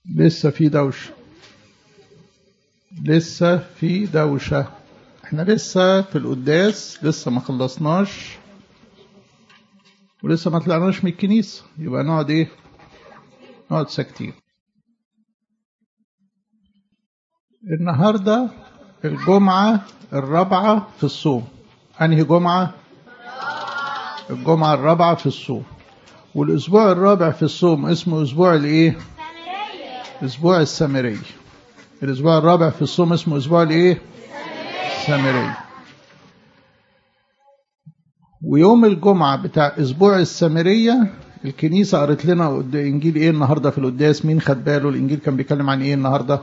لسه في دوشة لسه في دوشة احنا لسه في القداس لسه ما خلصناش ولسه ما طلعناش من الكنيسة يبقى نقعد ايه نقعد ساكتين النهاردة الجمعة الرابعة في الصوم أنهي جمعة الجمعة الرابعة في الصوم والأسبوع الرابع في الصوم اسمه أسبوع الإيه أسبوع السامرية الأسبوع الرابع في الصوم اسمه أسبوع الإيه السامرية ويوم الجمعة بتاع أسبوع السامرية الكنيسة قرت لنا إنجيل إيه النهاردة في القداس مين خد باله الإنجيل كان بيتكلم عن إيه النهاردة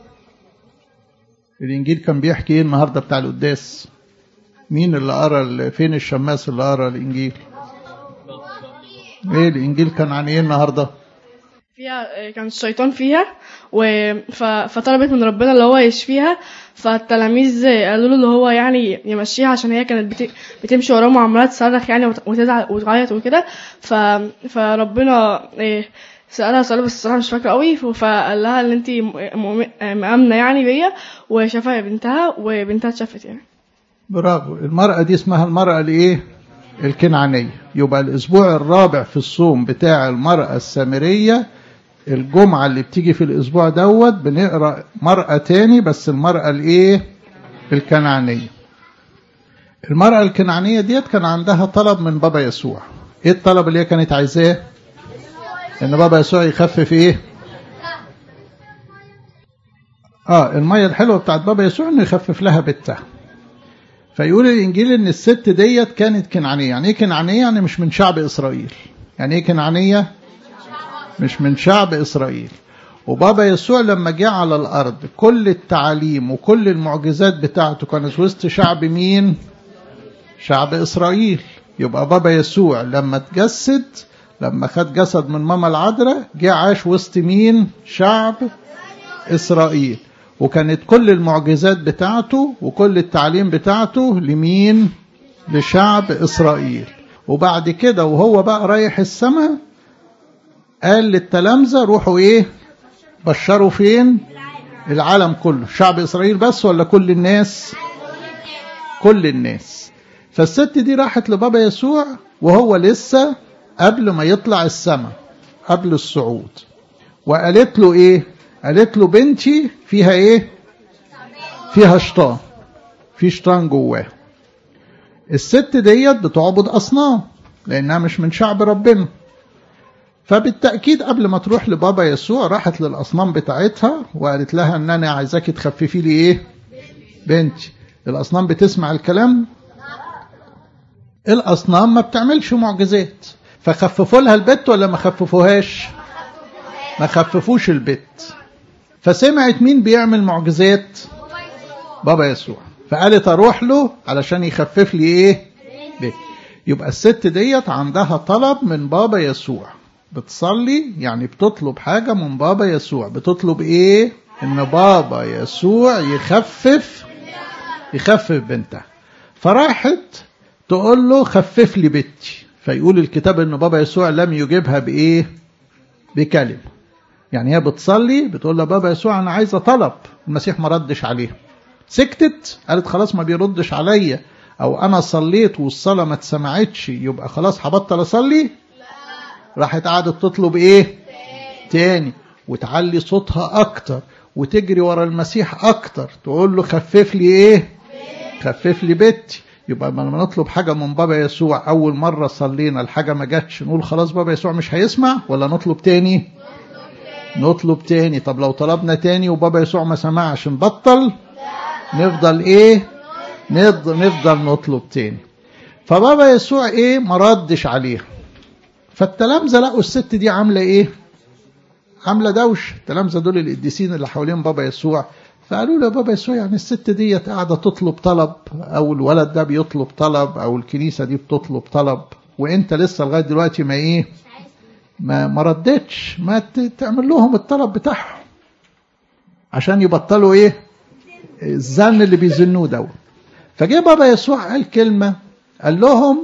الإنجيل كان بيحكي إيه النهاردة بتاع القداس مين اللي قرا فين الشماس اللي قرا الإنجيل إيه الإنجيل كان عن إيه النهاردة فيها كان الشيطان فيها و... ف... فطلبت من ربنا اللي هو يشفيها فالتلاميذ قالوا له اللي هو يعني يمشيها عشان هي كانت بت... بتمشي وراهم وعماله تصرخ يعني وت... وتزعل وتعيط وكده ف... فربنا إيه سألها سؤال بس الصراحة مش فاكرة قوي فقال لها ان انت مأمنة يعني بيا وشافها بنتها وبنتها اتشافت يعني برافو المرأة دي اسمها المرأة الايه الكنعانية يبقى الاسبوع الرابع في الصوم بتاع المرأة السامرية الجمعة اللي بتيجي في الاسبوع دوت بنقرأ مرأة تاني بس المرأة الايه الكنعانية المرأة الكنعانية ديت كان عندها طلب من بابا يسوع ايه الطلب اللي هي كانت عايزاه ان بابا يسوع يخفف ايه اه الميه الحلوه بتاعت بابا يسوع انه يخفف لها بنتها فيقول الانجيل ان الست ديت كانت كنعانيه يعني ايه كنعانيه يعني مش من شعب اسرائيل يعني ايه كنعانيه مش من شعب اسرائيل وبابا يسوع لما جه على الارض كل التعاليم وكل المعجزات بتاعته كانت وسط شعب مين شعب اسرائيل يبقى بابا يسوع لما تجسد لما خد جسد من ماما العذراء جه عاش وسط مين شعب اسرائيل وكانت كل المعجزات بتاعته وكل التعليم بتاعته لمين لشعب اسرائيل وبعد كده وهو بقى رايح السماء قال للتلامذة روحوا ايه بشروا فين العالم كله شعب اسرائيل بس ولا كل الناس كل الناس فالست دي راحت لبابا يسوع وهو لسه قبل ما يطلع السماء قبل الصعود وقالت له ايه قالت له بنتي فيها ايه فيها شيطان في شيطان جواه الست ديت بتعبد اصنام لانها مش من شعب ربنا فبالتاكيد قبل ما تروح لبابا يسوع راحت للاصنام بتاعتها وقالت لها ان انا عايزاكي تخففي لي ايه بنتي الاصنام بتسمع الكلام الاصنام ما بتعملش معجزات فخففوا لها البت ولا ما خففوهاش ما خففوش البت فسمعت مين بيعمل معجزات بابا يسوع فقالت اروح له علشان يخفف لي ايه بيت يبقى الست ديت عندها طلب من بابا يسوع بتصلي يعني بتطلب حاجة من بابا يسوع بتطلب ايه ان بابا يسوع يخفف يخفف بنتها فراحت تقول له خفف لي بنتي فيقول الكتاب ان بابا يسوع لم يجيبها بايه بكلمه يعني هي بتصلي بتقول له بابا يسوع انا عايزه طلب المسيح ما ردش عليها سكتت قالت خلاص ما بيردش عليا او انا صليت والصلاه ما اتسمعتش يبقى خلاص هبطل اصلي راحت قعدت تطلب ايه تاني وتعلي صوتها اكتر وتجري ورا المسيح اكتر تقول له خفف لي ايه خفف لي بيتي يبقى لما نطلب حاجة من بابا يسوع أول مرة صلينا الحاجة ما جاتش نقول خلاص بابا يسوع مش هيسمع ولا نطلب تاني نطلب تاني طب لو طلبنا تاني وبابا يسوع ما سمعش نبطل نفضل ايه نفضل, نفضل نطلب تاني فبابا يسوع ايه ما ردش عليها فالتلامذة لقوا الست دي عاملة ايه عاملة دوش التلامذة دول القديسين اللي حوالين بابا يسوع فقالوا له بابا يسوع يعني الست ديت قاعده تطلب طلب او الولد ده بيطلب طلب او الكنيسه دي بتطلب طلب وانت لسه لغايه دلوقتي ما ايه ما ما ردتش ما تعمل لهم الطلب بتاعهم عشان يبطلوا ايه الزن اللي بيزنوه دوت فجه بابا يسوع قال كلمه قال لهم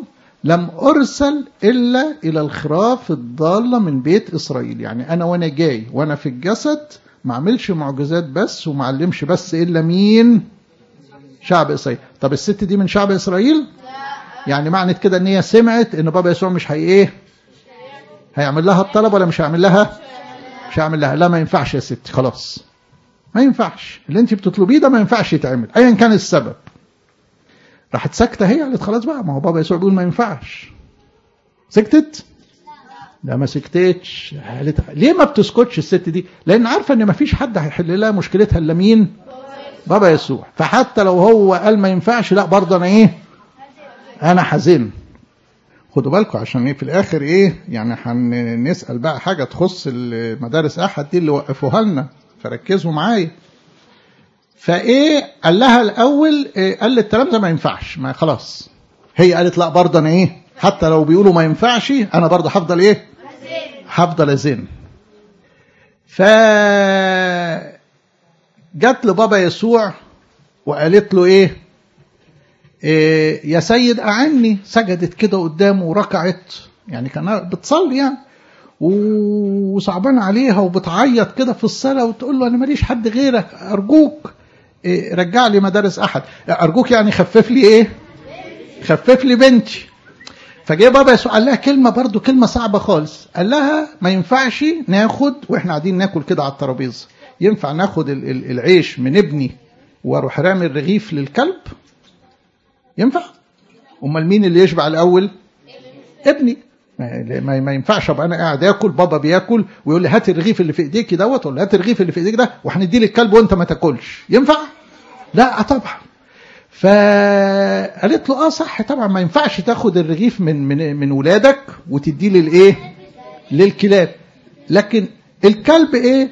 لم أرسل إلا إلى الخراف الضالة من بيت إسرائيل يعني أنا وأنا جاي وأنا في الجسد ما عملش معجزات بس وما علمش بس إلا مين شعب إسرائيل طب الست دي من شعب إسرائيل يعني معنى كده ان هي سمعت ان بابا يسوع مش هي ايه هيعمل لها الطلب ولا مش هيعمل لها مش هيعمل لها لا ما ينفعش يا ستي خلاص ما ينفعش اللي انت بتطلبيه ده ما ينفعش يتعمل ايا كان السبب راحت ساكته هي قالت خلاص بقى ما هو بابا يسوع بيقول ما ينفعش سكتت لا ما سكتتش قالت ليه ما بتسكتش الست دي لان عارفه ان ما فيش حد هيحل لها مشكلتها الا مين بابا يسوع فحتى لو هو قال ما ينفعش لا برضه انا ايه انا حزين خدوا بالكم عشان ايه في الاخر ايه يعني هنسال بقى حاجه تخص المدارس احد دي اللي وقفوها لنا فركزوا معايا فايه قال لها الاول إيه قال لي الكلام ده ما ينفعش ما خلاص هي قالت لا برضه انا ايه حتى لو بيقولوا ما ينفعش انا برضه هفضل ايه هفضل ازن ف جت لبابا يسوع وقالت له ايه إيه يا سيد أعني سجدت كده قدامه وركعت يعني كان بتصلي يعني وصعبان عليها وبتعيط كده في الصلاة وتقول له أنا ماليش حد غيرك أرجوك إيه رجع لي مدارس أحد أرجوك يعني خفف لي إيه خفف لي بنتي فجاء بابا يسوع قال لها كلمة برضو كلمة صعبة خالص قال لها ما ينفعش ناخد واحنا قاعدين ناكل كده على الترابيزة ينفع ناخد العيش من ابني واروح رامي الرغيف للكلب ينفع امال مين اللي يشبع الاول ابني ما, ما ينفعش ابقى انا قاعد اكل بابا بياكل ويقول لي هات الرغيف اللي في ايديك دوت ولا هات الرغيف اللي في ايديك ده وهنديه للكلب وانت ما تاكلش ينفع لا طبعا فقالت له اه صح طبعا ما ينفعش تاخد الرغيف من من من ولادك وتديه للايه للكلاب لكن الكلب ايه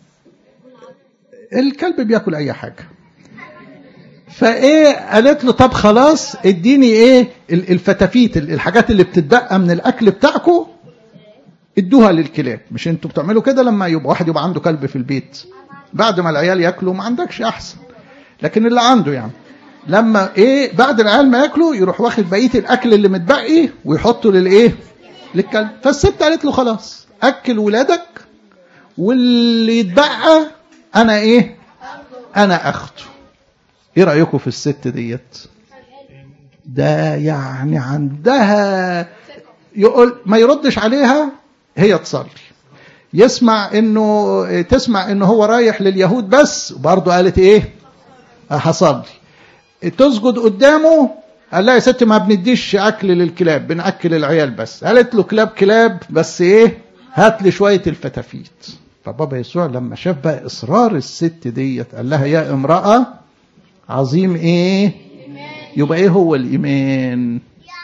الكلب بياكل اي حاجه فايه قالت له طب خلاص اديني ايه الفتافيت الحاجات اللي بتتبقى من الاكل بتاعكم ادوها للكلاب مش انتوا بتعملوا كده لما يبقى واحد يبقى عنده كلب في البيت بعد ما العيال ياكلوا ما عندكش احسن لكن اللي عنده يعني لما ايه بعد العيال ما ياكلوا يروح واخد بقيه الاكل اللي متبقي ويحطه للايه للكلب فالست قالت له خلاص اكل ولادك واللي يتبقى انا ايه انا اخده ايه رايكم في الست ديت ده يعني عندها يقول ما يردش عليها هي تصلي يسمع انه تسمع انه هو رايح لليهود بس برضه قالت ايه هصلي تسجد قدامه قال لها يا ست ما بنديش اكل للكلاب بناكل العيال بس قالت له كلاب كلاب بس ايه هات لي شويه الفتافيت فبابا يسوع لما شاف بقى اصرار الست ديت قال لها يا امراه عظيم ايه يبقى ايه هو الايمان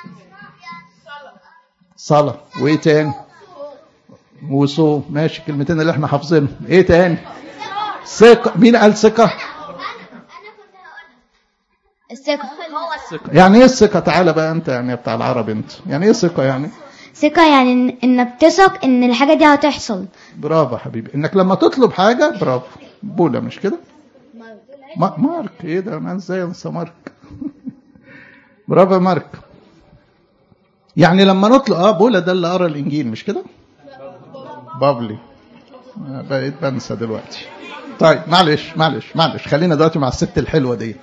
صلاة وايه تاني وصوم ماشي الكلمتين اللي احنا حافظينهم ايه تاني ثقة مين قال ثقة الثقة يعني ايه الثقة تعالى بقى انت يعني بتاع العرب انت يعني ايه ثقة يعني ثقة يعني إن- انك تثق ان الحاجة دي هتحصل برافو حبيبي انك لما تطلب حاجة برافو بولا مش كده ما مارك ايه ده انا ازاي انسى مارك برافو يا مارك يعني لما نطلب اه بولا ده اللي قرا الانجيل مش كده بابلي آه، بقيت بنسى دلوقتي طيب معلش معلش معلش خلينا دلوقتي مع الست الحلوه ديت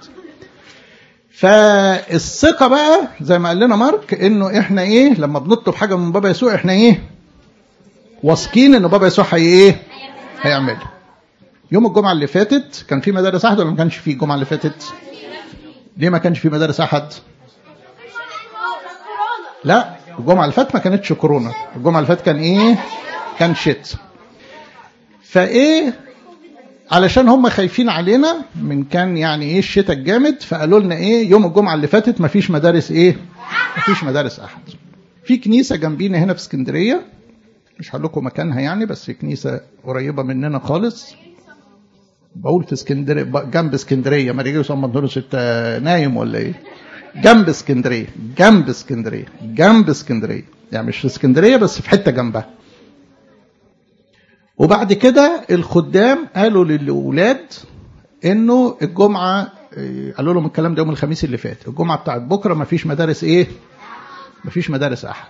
فالثقه بقى زي ما قال لنا مارك انه احنا ايه لما بنطلب حاجه من بابا يسوع احنا ايه واثقين ان بابا يسوع هي ايه هيعملها يوم الجمعه اللي فاتت كان في مدارس احد ولا ما كانش في الجمعه اللي فاتت ليه ما كانش في مدارس احد لا الجمعه اللي فاتت ما كانتش كورونا الجمعه اللي فاتت كان ايه كان شت فايه علشان هم خايفين علينا من كان يعني ايه الشتاء الجامد فقالوا لنا ايه يوم الجمعه اللي فاتت ما فيش مدارس ايه ما فيش مدارس احد في كنيسه جنبينا هنا في اسكندريه مش هقول لكم مكانها يعني بس كنيسه قريبه مننا خالص بقول في اسكندريه ب- جنب اسكندريه ما رجعوا صم بطرس انت نايم ولا ايه جنب اسكندريه جنب اسكندريه جنب اسكندريه يعني مش في اسكندريه بس في حته جنبها وبعد كده الخدام قالوا للاولاد انه الجمعه إيه، قالوا لهم الكلام ده يوم الخميس اللي فات الجمعه بتاعت بكره ما فيش مدارس ايه مفيش مدارس احد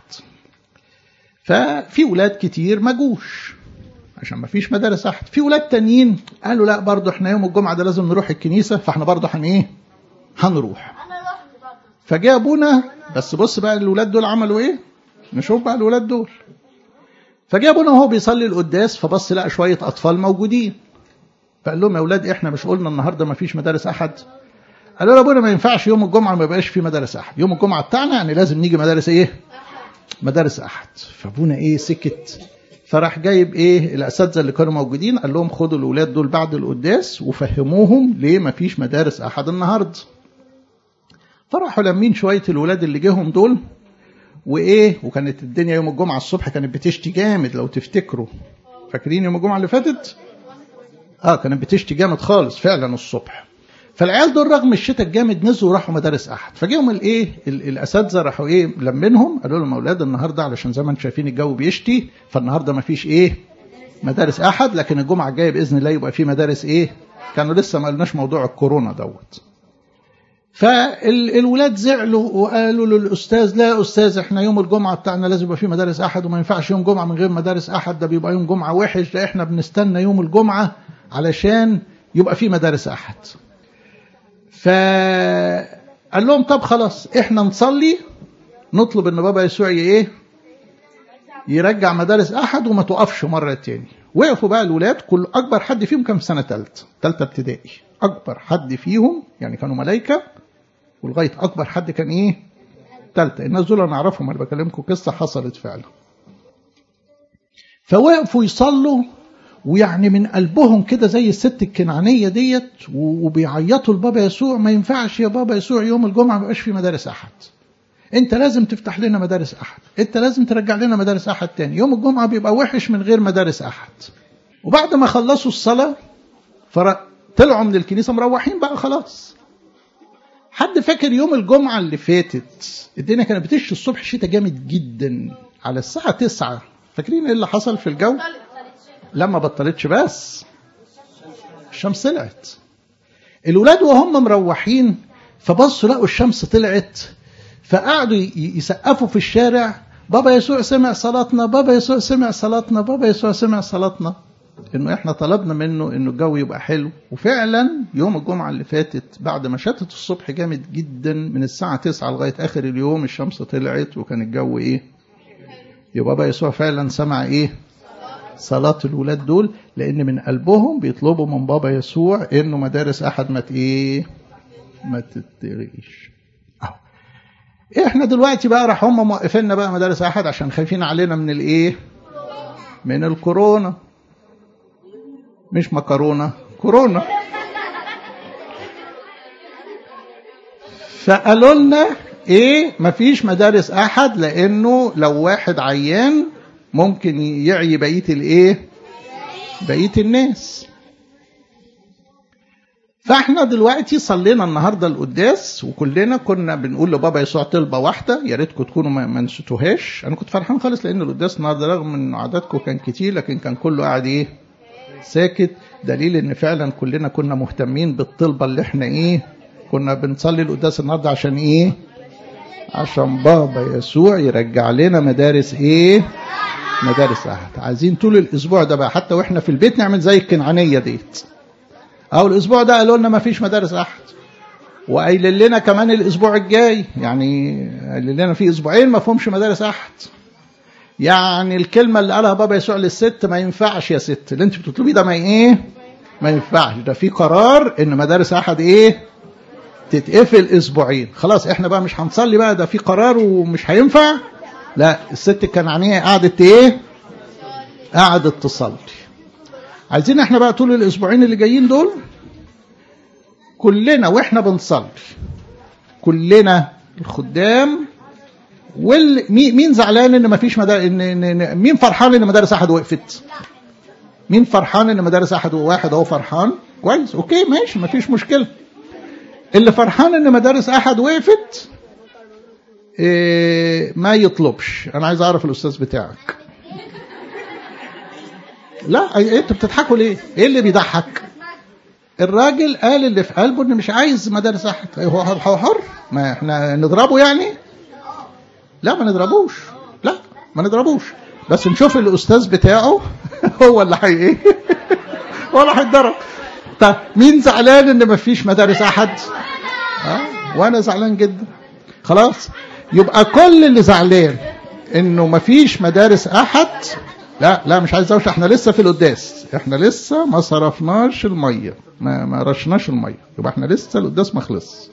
ففي ولاد كتير ما جوش عشان ما فيش مدارس احد في ولاد تانيين قالوا لا برضه احنا يوم الجمعه ده لازم نروح الكنيسه فاحنا برضه هن ايه هنروح فجاء ابونا بس بص بقى الولاد دول عملوا ايه نشوف بقى الولاد دول فجاء ابونا وهو بيصلي القداس فبص لقى شويه اطفال موجودين فقال لهم يا اولاد احنا مش قلنا النهارده ما فيش مدارس احد قالوا له ابونا ما ينفعش يوم الجمعه ما يبقاش في مدارس احد يوم الجمعه بتاعنا يعني لازم نيجي مدارس ايه مدارس احد فابونا ايه سكت فراح جايب ايه الاساتذه اللي كانوا موجودين قال لهم خدوا الاولاد دول بعد القداس وفهموهم ليه ما فيش مدارس احد النهارده فراحوا لمين شويه الولاد اللي جيهم دول وايه وكانت الدنيا يوم الجمعه الصبح كانت بتشتي جامد لو تفتكروا فاكرين يوم الجمعه اللي فاتت اه كانت بتشتي جامد خالص فعلا الصبح فالعيال دول رغم الشتاء الجامد نزلوا وراحوا مدارس احد فجيهم الايه الاساتذه راحوا ايه لمنهم قالوا لهم اولاد النهارده علشان زي ما انتم شايفين الجو بيشتي فالنهارده ما فيش ايه مدارس احد لكن الجمعه الجايه باذن الله يبقى في مدارس ايه كانوا لسه ما قلناش موضوع الكورونا دوت فالولاد زعلوا وقالوا للاستاذ لا يا استاذ احنا يوم الجمعه بتاعنا لازم يبقى في مدارس احد وما ينفعش يوم جمعه من غير مدارس احد ده بيبقى يوم جمعه وحش ده احنا بنستنى يوم الجمعه علشان يبقى في مدارس احد فقال لهم طب خلاص احنا نصلي نطلب ان بابا يسوع ايه يرجع مدارس احد وما توقفش مره تاني وقفوا بقى الولاد كل اكبر حد فيهم كان في سنه ثالثه ثالثه ابتدائي اكبر حد فيهم يعني كانوا ملائكه ولغايه اكبر حد كان ايه ثالثه الناس دول انا اعرفهم انا بكلمكم قصه حصلت فعلا فوقفوا يصلوا ويعني من قلبهم كده زي الست الكنعانيه ديت وبيعيطوا لبابا يسوع ما ينفعش يا بابا يسوع يوم الجمعه ما يبقاش في مدارس احد انت لازم تفتح لنا مدارس احد انت لازم ترجع لنا مدارس احد تاني يوم الجمعه بيبقى وحش من غير مدارس احد وبعد ما خلصوا الصلاه طلعوا من الكنيسه مروحين بقى خلاص حد فاكر يوم الجمعه اللي فاتت الدنيا كانت بتشتي الصبح شتاء جامد جدا على الساعه 9 فاكرين ايه اللي حصل في الجو لما بطلتش بس الشمس طلعت الولاد وهم مروحين فبصوا لقوا الشمس طلعت فقعدوا يسقفوا في الشارع بابا يسوع سمع صلاتنا بابا يسوع سمع صلاتنا بابا يسوع سمع صلاتنا انه احنا طلبنا منه انه الجو يبقى حلو وفعلا يوم الجمعه اللي فاتت بعد ما شتت الصبح جامد جدا من الساعه 9 لغايه اخر اليوم الشمس طلعت وكان الجو ايه يبقى بابا يسوع فعلا سمع ايه صلاة الولاد دول لأن من قلبهم بيطلبوا من بابا يسوع إنه مدارس أحد ما إيه ما تتلغيش أهو إحنا دلوقتي بقى راح هم موقفيننا بقى مدارس أحد عشان خايفين علينا من الإيه؟ من الكورونا مش مكرونة كورونا فقالوا لنا ايه مفيش مدارس احد لانه لو واحد عيان ممكن يعي بقيه الايه بقيه الناس فاحنا دلوقتي صلينا النهارده القداس وكلنا كنا بنقول لبابا يسوع طلبه واحده يا ريتكم تكونوا ما نسيتوهاش انا كنت فرحان خالص لان القداس النهارده رغم ان عددكم كان كتير لكن كان كله قاعد ايه ساكت دليل ان فعلا كلنا كنا مهتمين بالطلبه اللي احنا ايه كنا بنصلي القداس النهارده عشان ايه عشان بابا يسوع يرجع لنا مدارس ايه مدارس احد عايزين طول الاسبوع ده بقى حتى واحنا في البيت نعمل زي الكنعانيه ديت او الاسبوع ده قالوا لنا ما فيش مدارس احد وقايل لنا كمان الاسبوع الجاي يعني قايل لنا في اسبوعين ما فيهمش مدارس احد يعني الكلمه اللي قالها بابا يسوع للست ما ينفعش يا ست اللي انت بتطلبيه ده ما ايه ما ينفعش ده في قرار ان مدارس احد ايه تتقفل اسبوعين خلاص احنا بقى مش هنصلي بقى ده في قرار ومش هينفع لا الست الكنعانيه قعدت ايه قعدت تصلي عايزين احنا بقى طول الاسبوعين اللي جايين دول كلنا واحنا بنصلي كلنا الخدام وال مين زعلان ان مفيش مدارس إن... إن... مين فرحان ان مدارس احد وقفت مين فرحان ان مدارس احد واحد اهو فرحان كويس اوكي ماشي مفيش مشكله اللي فرحان ان مدارس احد وقفت إيه ما يطلبش انا عايز اعرف الاستاذ بتاعك لا إيه انتوا بتضحكوا ليه ايه اللي بيضحك الراجل قال اللي في قلبه انه مش عايز مدارس احد هو حر ما احنا نضربه يعني لا ما نضربوش لا ما نضربوش بس نشوف الاستاذ بتاعه هو اللي حي ايه هو اللي هيتضرب طب مين زعلان ان ما فيش مدارس احد اه وانا زعلان جدا خلاص يبقى كل اللي زعلان انه ما فيش مدارس احد لا لا مش عايز اوش احنا لسه في القداس احنا لسه ما صرفناش الميه ما ما رشناش الميه يبقى احنا لسه القداس ما خلص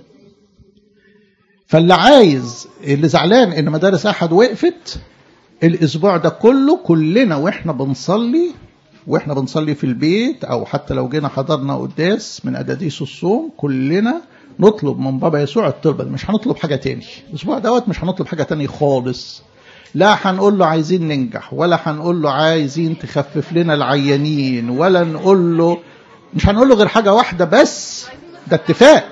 فاللي عايز اللي زعلان ان مدارس احد وقفت الاسبوع ده كله كلنا واحنا بنصلي واحنا بنصلي في البيت او حتى لو جينا حضرنا قداس من اداديس الصوم كلنا نطلب من بابا يسوع الطلبه مش هنطلب حاجه تاني الاسبوع دوت مش هنطلب حاجه تاني خالص لا هنقول له عايزين ننجح ولا هنقول له عايزين تخفف لنا العيانين ولا نقول له مش هنقول له غير حاجه واحده بس ده اتفاق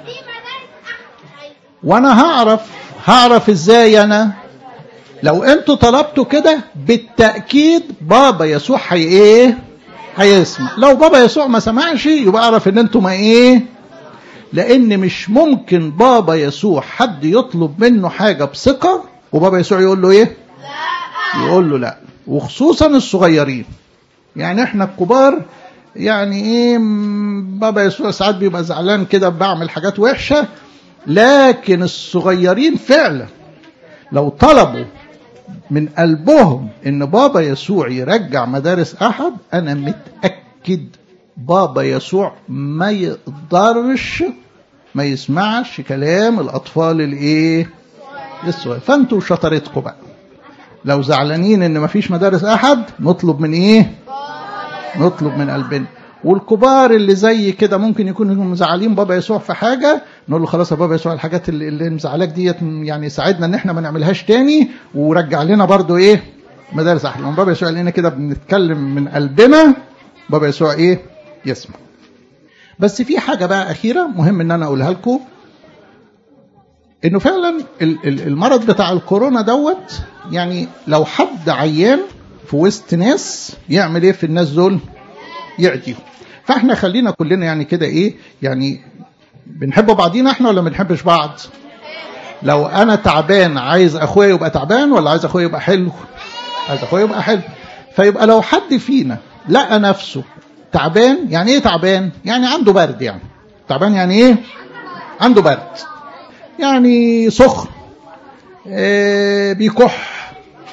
وانا هعرف هعرف ازاي انا لو انتوا طلبتوا كده بالتاكيد بابا يسوع هي ايه هيسمع لو بابا يسوع ما سمعش يبقى اعرف ان انتوا ما ايه لان مش ممكن بابا يسوع حد يطلب منه حاجه بثقه وبابا يسوع يقول له ايه لا يقول له لا وخصوصا الصغيرين يعني احنا الكبار يعني ايه بابا يسوع ساعات بيبقى زعلان كده بعمل حاجات وحشه لكن الصغيرين فعلا لو طلبوا من قلبهم ان بابا يسوع يرجع مدارس احد انا متاكد بابا يسوع ما يقدرش ما يسمعش كلام الاطفال الايه الصغير فانتوا شطارتكم بقى لو زعلانين ان مفيش مدارس احد نطلب من ايه نطلب من قلبنا والكبار اللي زي كده ممكن يكونوا مزعلين بابا يسوع في حاجه نقول له خلاص يا بابا يسوع الحاجات اللي, اللي مزعلاك ديت يعني ساعدنا ان احنا ما نعملهاش تاني ورجع لنا برضو ايه مدارس احلى لما بابا يسوع قال لنا كده بنتكلم من قلبنا بابا يسوع ايه يسمع بس في حاجه بقى اخيره مهم ان انا اقولها لكم انه فعلا المرض بتاع الكورونا دوت يعني لو حد عيان في وسط ناس يعمل ايه في الناس دول يعديهم فاحنا خلينا كلنا يعني كده ايه يعني بنحب بعضينا احنا ولا ما بنحبش بعض لو انا تعبان عايز اخويا يبقى تعبان ولا عايز اخويا يبقى حلو عايز اخويا يبقى حلو فيبقى لو حد فينا لقى نفسه تعبان يعني ايه تعبان يعني عنده برد يعني تعبان يعني ايه عنده برد يعني سخن آه بيكح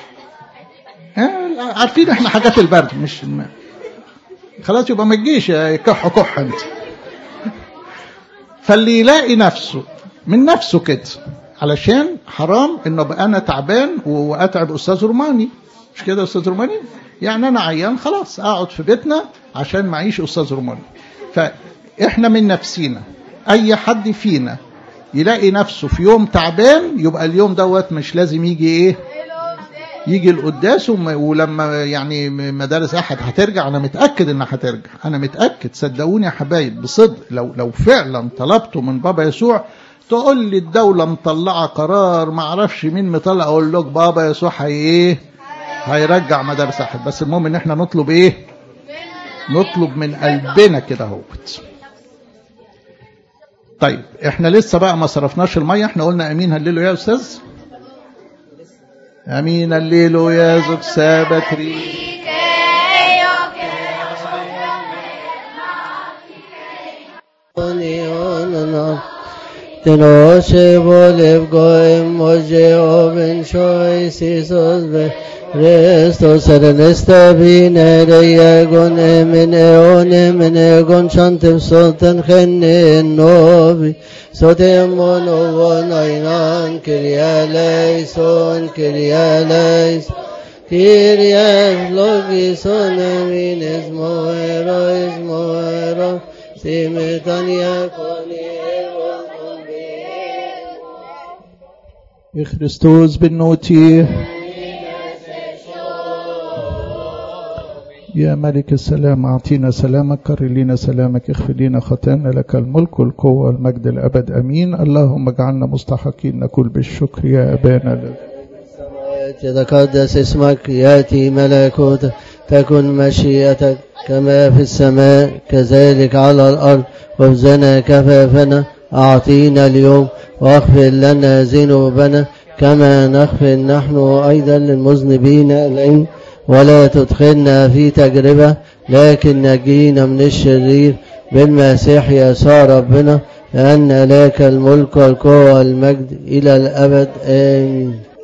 آه عارفين احنا حاجات البرد مش الم... خلاص يبقى ما تجيش كح كح انت فاللي يلاقي نفسه من نفسه كده علشان حرام انه ابقى انا تعبان واتعب استاذ روماني مش كده استاذ روماني يعني انا عيان خلاص اقعد في بيتنا عشان معيش استاذ روماني فاحنا من نفسينا اي حد فينا يلاقي نفسه في يوم تعبان يبقى اليوم دوت مش لازم يجي ايه يجي القداس ولما يعني مدارس احد هترجع انا متاكد انها هترجع انا متاكد صدقوني يا حبايب بصدق لو لو فعلا طلبته من بابا يسوع تقول لي الدوله مطلعه قرار ما اعرفش مين مطلع اقول لك بابا يسوع هي ايه هيرجع مدارس احد بس المهم ان احنا نطلب ايه نطلب من قلبنا كده اهوت طيب احنا لسه بقى ما صرفناش الميه احنا قلنا امين هللو يا استاذ امين الليل يا زوج سابتري Tenoche volev goem moje oben shoy sisos be resto serenesta vine reyagon emine onem egon chantem soten khenne novi sotem mono vonainan kiryaleison kiryalais Kyrie logison emines moero is moero simetania koni بخريستوس بالنوتي يا ملك السلام أعطينا سلامك كرر لنا سلامك اغفر لنا خطايانا لك الملك والقوة والمجد الأبد أمين اللهم اجعلنا مستحقين نقول بالشكر يا أبانا الذي يتقدس اسمك يأتي ملكوتك تكن مشيئتك كما في السماء كذلك على الأرض وابزنا كفافنا أعطينا اليوم واغفر لنا ذنوبنا كما نغفر نحن أيضا للمذنبين إلينا ولا تدخلنا في تجربة لكن نجينا من الشرير بالمسيح يسوع ربنا لأن لك الملك والقوة والمجد إلى الأبد آمين